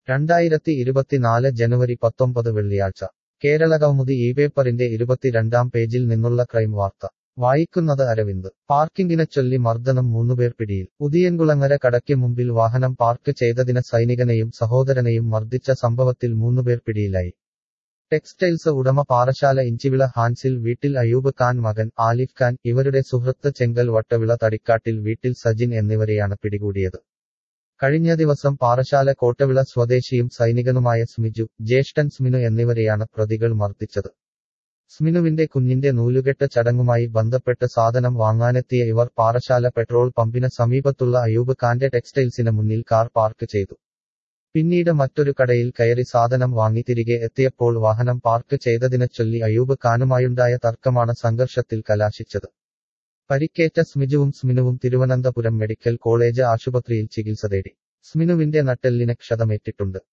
രണ്ടായിരത്തി ഇരുപത്തിനാല് ജനുവരി പത്തൊമ്പത് വെള്ളിയാഴ്ച കേരള കൗമുദി ഈ പേപ്പറിന്റെ ഇരുപത്തിരണ്ടാം പേജിൽ നിന്നുള്ള ക്രൈം വാർത്ത വായിക്കുന്നത് അരവിന്ദ് പാർക്കിംഗിനെ ചൊല്ലി മർദ്ദനം മൂന്നുപേർ പിടിയിൽ ഉദിയൻകുളങ്ങര കടയ്ക്ക് മുമ്പിൽ വാഹനം പാർക്ക് ചെയ്തതിന് സൈനികനെയും സഹോദരനെയും മർദ്ദിച്ച സംഭവത്തിൽ മൂന്നുപേർ പിടിയിലായി ടെക്സ്റ്റൈൽസ് ഉടമ പാറശാല ഇഞ്ചിവിള ഹാൻസിൽ വീട്ടിൽ അയൂബ് ഖാൻ മകൻ ആലിഫ് ഖാൻ ഇവരുടെ സുഹൃത്ത് ചെങ്കൽ വട്ടവിള തടിക്കാട്ടിൽ വീട്ടിൽ സജിൻ എന്നിവരെയാണ് പിടികൂടിയത് കഴിഞ്ഞ ദിവസം പാറശാല കോട്ടവിള സ്വദേശിയും സൈനികനുമായ സ്മിജു ജ്യേഷ്ഠൻ സ്മിനു എന്നിവരെയാണ് പ്രതികൾ മർദ്ദിച്ചത് സ്മിനുവിന്റെ കുഞ്ഞിന്റെ നൂലുകെട്ട് ചടങ്ങുമായി ബന്ധപ്പെട്ട് സാധനം വാങ്ങാനെത്തിയ ഇവർ പാറശാല പെട്രോൾ പമ്പിന് സമീപത്തുള്ള അയൂബ് ഖാന്റെ ടെക്സ്റ്റൈൽസിന് മുന്നിൽ കാർ പാർക്ക് ചെയ്തു പിന്നീട് മറ്റൊരു കടയിൽ കയറി സാധനം വാങ്ങി തിരികെ എത്തിയപ്പോൾ വാഹനം പാർക്ക് ചെയ്തതിനെ ചൊല്ലി അയൂബ് ഖാനുമായുണ്ടായ തർക്കമാണ് സംഘർഷത്തിൽ കലാശിച്ചത് പരിക്കേറ്റ സ്മിജുവും സ്മിനുവും തിരുവനന്തപുരം മെഡിക്കൽ കോളേജ് ആശുപത്രിയിൽ ചികിത്സ തേടി സ്മിനുവിന്റെ നട്ടെല്ലിന് ക്ഷതമേറ്റിട്ടുണ്ട്